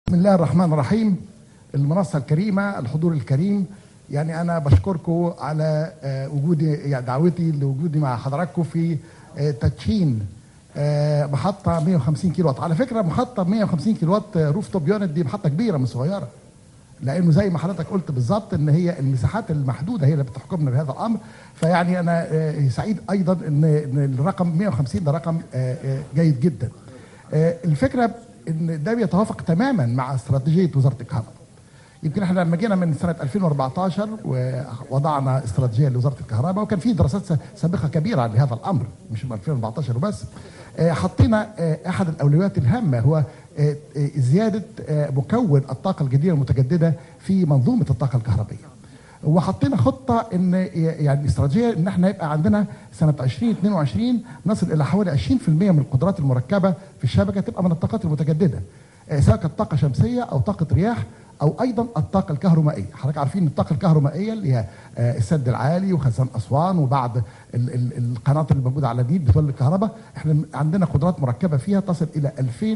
بسم الله الرحمن الرحيم المنصة الكريمة الحضور الكريم يعني أنا بشكركم على آه، وجودي يعني دعوتي لوجودي مع حضراتكم في آه، تدشين آه، محطة 150 كيلو وات على فكرة محطة 150 كيلو وات روف توب يونت دي محطة كبيرة مش صغيرة لانه زي ما حضرتك قلت بالظبط ان هي المساحات المحدوده هي اللي بتحكمنا بهذا الامر فيعني انا آه، سعيد ايضا ان إن الرقم 150 ده رقم آه، آه، جيد جدا آه، الفكره ان ده بيتوافق تماما مع استراتيجيه وزاره الكهرباء يمكن احنا لما جينا من سنه 2014 ووضعنا استراتيجيه لوزاره الكهرباء وكان في دراسات س- سابقه كبيره لهذا الامر مش من 2014 وبس آه، حطينا آه، احد الاولويات الهامه هو آه، آه، زياده آه، مكون الطاقه الجديده المتجدده في منظومه الطاقه الكهربائيه وحطينا خطه ان يعني استراتيجيه ان احنا يبقى عندنا سنه 2022 نصل الى حوالي 20% من القدرات المركبه في الشبكه تبقى من الطاقات المتجدده آه، سواء كانت طاقه شمسيه او طاقه رياح او ايضا الطاقه الكهرومائيه حضرتك عارفين الطاقه الكهرومائيه اللي هي آه، السد العالي وخزان اسوان وبعض ال- ال- القنوات اللي موجوده على النيل بتولد الكهرباء احنا عندنا قدرات مركبه فيها تصل الى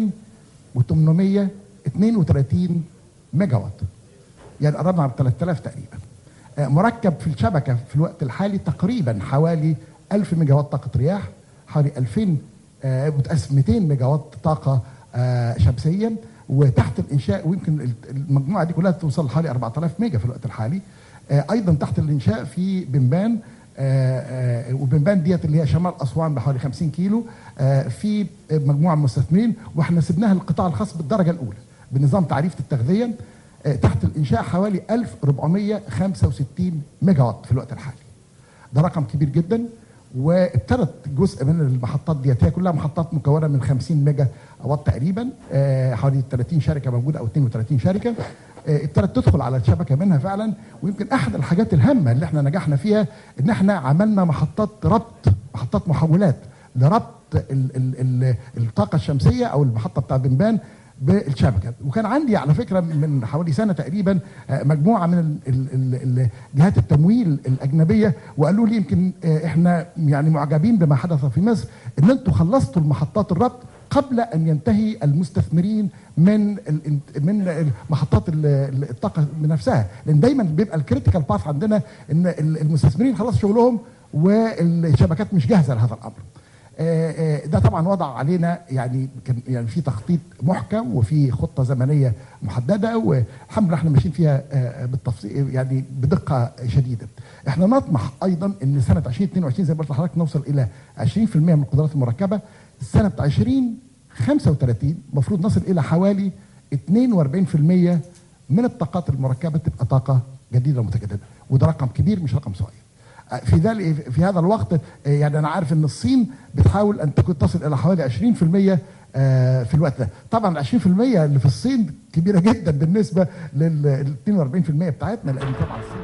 2832 ميجا وات يعني قربنا على 3000 تقريبا آه، مركب في الشبكه في الوقت الحالي تقريبا حوالي 1000 ميجا وات طاقه رياح حوالي 2000 آه، متقسم 200 ميجا وات طاقه آه، شمسيا وتحت الانشاء ويمكن ال- المجموعه دي كلها توصل لحوالي 4000 ميجا في الوقت الحالي آه، ايضا تحت الانشاء في بنبان آه، آه، وبنبان ديت اللي هي شمال اسوان بحوالي 50 كيلو آه، في مجموعه من المستثمرين واحنا سبناها للقطاع الخاص بالدرجه الاولى بنظام تعريفه التغذيه آه، تحت الانشاء حوالي 1465 ميجا وات في الوقت الحالي ده رقم كبير جدا وابتدت جزء من المحطات ديت هي كلها محطات مكونه من 50 ميجا وات تقريبا آه، حوالي 30 شركه موجوده او 32 شركه آه، ابتدت تدخل على الشبكه منها فعلا ويمكن احد الحاجات الهامه اللي احنا نجحنا فيها ان احنا عملنا محطات ربط محطات محولات لربط ال ال ال الطاقه الشمسيه او المحطه بتاع بنبان بالشبكه وكان عندي على فكره من حوالي سنه تقريبا آه، مجموعه من ال- ال- ال- ال- جهات التمويل الاجنبيه وقالوا لي يمكن آه، احنا يعني معجبين بما حدث في مصر ان انتم خلصتوا المحطات الربط قبل ان ينتهي المستثمرين من ال- من محطات ال- ال- الطاقه بنفسها لان دايما بيبقى الكريتيكال باث عندنا ان ال- المستثمرين خلصوا شغلهم والشبكات مش جاهزه لهذا الامر آه، آه، ده طبعا وضع علينا يعني كان يعني في تخطيط محكم وفي خطه زمنيه محدده والحمد لله احنا ماشيين فيها آه، بالتفصيل يعني بدقه شديده. احنا نطمح ايضا ان سنه 2022 زي ما قلت لحضرتك نوصل الى 20% من القدرات المركبه سنه 2035 المفروض نصل الى حوالي 42% من الطاقات المركبه تبقى طاقه جديده ومتجدده وده رقم كبير مش رقم صغير. في ذلك في هذا الوقت يعني انا عارف ان الصين بتحاول ان تكون تصل الى حوالي 20% آه، في الوقت ده طبعا ال 20% اللي في الصين كبيره جدا بالنسبه لل 42% بتاعتنا لان طبعا الصين